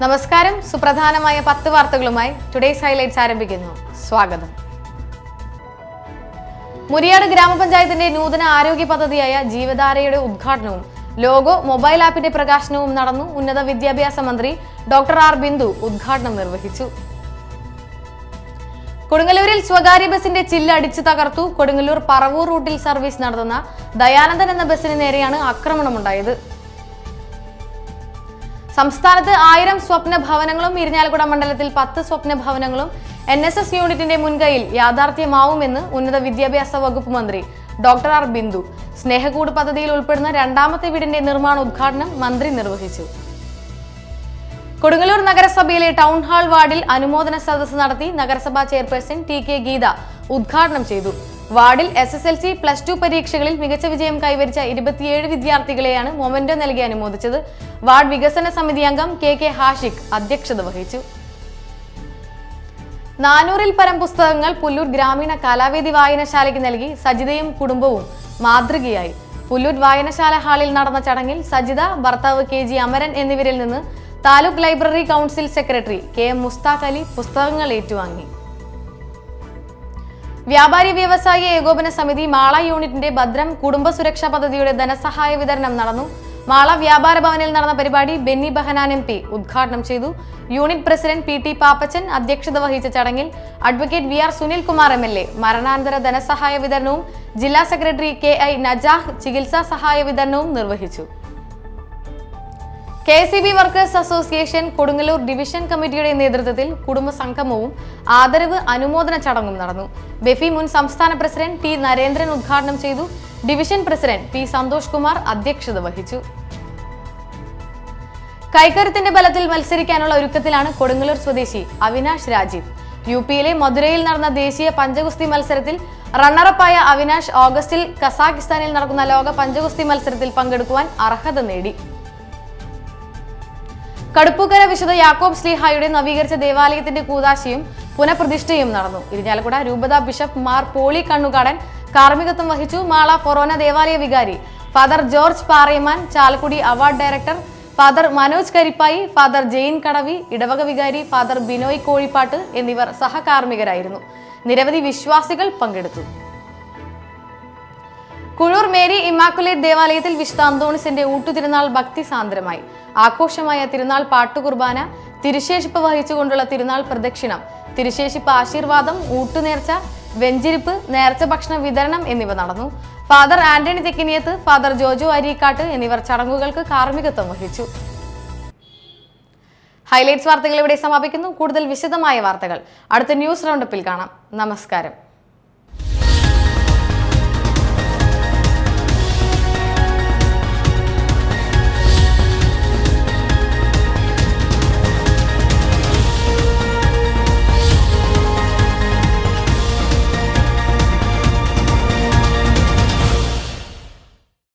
നമസ്കാരം സുപ്രധാനമായ പത്ത് വാർത്തകളുമായി ടുഡേസ് ഹൈലൈറ്റ്സ് ആരംഭിക്കുന്നു സ്വാഗതം മുരിയാട് ഗ്രാമപഞ്ചായത്തിന്റെ നൂതന ആരോഗ്യ പദ്ധതിയായ ജീവധാരയുടെ ഉദ്ഘാടനവും ലോഗോ മൊബൈൽ ആപ്പിന്റെ പ്രകാശനവും നടന്നു ഉന്നത വിദ്യാഭ്യാസ മന്ത്രി ഡോക്ടർ ആർ ബിന്ദു ഉദ്ഘാടനം നിർവഹിച്ചു കൊടുങ്ങല്ലൂരിൽ സ്വകാര്യ ബസിന്റെ ചില്ല് അടിച്ചു തകർത്തു കൊടുങ്ങല്ലൂർ പറവൂർ റൂട്ടിൽ സർവീസ് നടത്തുന്ന ദയാനന്ദൻ എന്ന ബസിന് നേരെയാണ് ആക്രമണമുണ്ടായത് സംസ്ഥാനത്ത് ആയിരം സ്വപ്ന ഭവനങ്ങളും ഇരിഞ്ഞാലക്കുട മണ്ഡലത്തിൽ പത്ത് സ്വപ്ന ഭവനങ്ങളും എൻ എസ് എസ് യൂണിറ്റിന്റെ മുൻകൈയിൽ യാഥാർത്ഥ്യമാവുമെന്ന് ഉന്നത വിദ്യാഭ്യാസ വകുപ്പ് മന്ത്രി ഡോക്ടർ ആർ ബിന്ദു സ്നേഹക്കൂട് പദ്ധതിയിൽ ഉൾപ്പെടുന്ന രണ്ടാമത്തെ വീടിന്റെ നിർമ്മാണ ഉദ്ഘാടനം മന്ത്രി നിർവഹിച്ചു കൊടുങ്ങല്ലൂർ നഗരസഭയിലെ ടൗൺ ഹാൾ വാർഡിൽ അനുമോദന സദസ്സ് നടത്തി നഗരസഭാ ചെയർപേഴ്സൺ ടി കെ ഗീത ഉദ്ഘാടനം ചെയ്തു വാർഡിൽ S S L C plus two പരീക്ഷകളിൽ മികച്ച വിജയം കൈവരിച്ച ഇരുപത്തിയേഴ് വിദ്യാർത്ഥികളെയാണ് മൊമെന്റോ നൽകി അനുമോദിച്ചത് വാർഡ് വികസന സമിതി അംഗം കെ കെ ഹാഷിഖ് അധ്യക്ഷത വഹിച്ചു നാനൂറിൽ പരം പുസ്തകങ്ങൾ പുല്ലൂർ ഗ്രാമീണ കലാവേദി വായനശാലയ്ക്ക് നൽകി സജിതയും കുടുംബവും മാതൃകയായി പുല്ലൂർ വായനശാല ഹാളിൽ നടന്ന ചടങ്ങിൽ സജിത ഭർത്താവ് കെ ജി അമരൻ എന്നിവരിൽ നിന്ന് taluk library council secretary K M Mushtaq Ali പുസ്തകങ്ങൾ ഏറ്റുവാങ്ങി വ്യാപാരി വ്യവസായി ഏകോപന സമിതി മാള യൂണിറ്റിന്റെ ഭദ്രം കുടുംബ സുരക്ഷാ പദ്ധതിയുടെ ധനസഹായ വിതരണം നടന്നു മാള വ്യാപാര ഭവനിൽ നടന്ന പരിപാടി ബെന്നി ബഹനാൻ എം പി ഉദ്ഘാടനം ചെയ്തു unit president P T Pappachan അധ്യക്ഷത വഹിച്ച ചടങ്ങിൽ advocate V R Sunilkumar M L A മരണാനന്തര ധനസഹായ വിതരണവും ജില്ലാ സെക്രട്ടറി കെ ഐ നജാഹ് ചികിത്സാ സഹായ വിതരണവും നിർവഹിച്ചു K C B workers association Kodungallur division കമ്മിറ്റിയുടെ നേതൃത്വത്തിൽ കുടുംബ സംഗമവും ആദരവ് അനുമോദന ചടങ്ങും നടന്നു ബെഫി മുൻ സംസ്ഥാന പ്രസിഡന്റ് ടി നരേന്ദ്രൻ ഉദ്ഘാടനം ചെയ്തു division president P Santhosh Kumar അധ്യക്ഷത വഹിച്ചു കൈക്കരുത്തിന്റെ ബലത്തിൽ മത്സരിക്കാനുള്ള ഒരുക്കത്തിലാണ് കൊടുങ്ങല്ലൂർ സ്വദേശി അവിനാഷ് രാജീവ് യു പിയിലെ മധുരയിൽ നടന്ന ദേശീയ പഞ്ചഗുസ്തി മത്സരത്തിൽ റണ്ണറപ്പായ അവിനാഷ് ഓഗസ്റ്റിൽ കസാഖിസ്ഥാനിൽ നടക്കുന്ന ലോക പഞ്ചഗുസ്തി മത്സരത്തിൽ പങ്കെടുക്കുവാൻ അർഹത നേടി കടുപ്പുകര വിശുദ്ധ യാക്കോബ് സ്ലീഹായുടെ നവീകരിച്ച ദേവാലയത്തിന്റെ കൂതാശയും പുനഃപ്രതിഷ്ഠയും നടന്നു ഇരിഞ്ഞാലക്കുട രൂപത ബിഷപ്പ് മാർ പോളി കണ്ണുകാടൻ കാർമ്മികത്വം വഹിച്ചു മാള ഫൊറോന ദേവാലയ വികാരി father George Parayaman Chalakudy award director father Manoj Karippayi father Jain Kadavi ഇടവക വികാരി ഫാദർ ബിനോയ് കോഴിപ്പാട്ട് എന്നിവർ സഹകാർമ്മികരായിരുന്നു നിരവധി വിശ്വാസികൾ പങ്കെടുത്തു കുഴൂർ മേരി ഇമാക്കുലേറ്റ് ദേവാലയത്തിൽ വിശുദ്ധ അന്തോണിസിന്റെ ഊട്ടുതിരുനാൾ ഭക്തി സാന്ദ്രമായി ആഘോഷമായ തിരുനാൾ പാട്ടുകുർബാന തിരുശേഷിപ്പ് വഹിച്ചുകൊണ്ടുള്ള തിരുനാൾ പ്രദക്ഷിണം തിരുശേഷിപ്പ് ആശീർവാദം ഊട്ടുനേർച്ച വെഞ്ചിരിപ്പ് നേർച്ച ഭക്ഷണ വിതരണം എന്നിവ നടന്നു father Antony Thekkiniyath father Jojo Areekkatt എന്നിവർ ചടങ്ങുകൾക്ക് കാർമ്മികത്വം വഹിച്ചു ഹൈലൈറ്റ്സ് വാർത്തകൾ ഇവിടെ സമാപിക്കുന്നു കൂടുതൽ വിശദമായ വാർത്തകൾ അടുത്ത ന്യൂസ് റൗണ്ടപ്പിൽ കാണാം നമസ്കാരം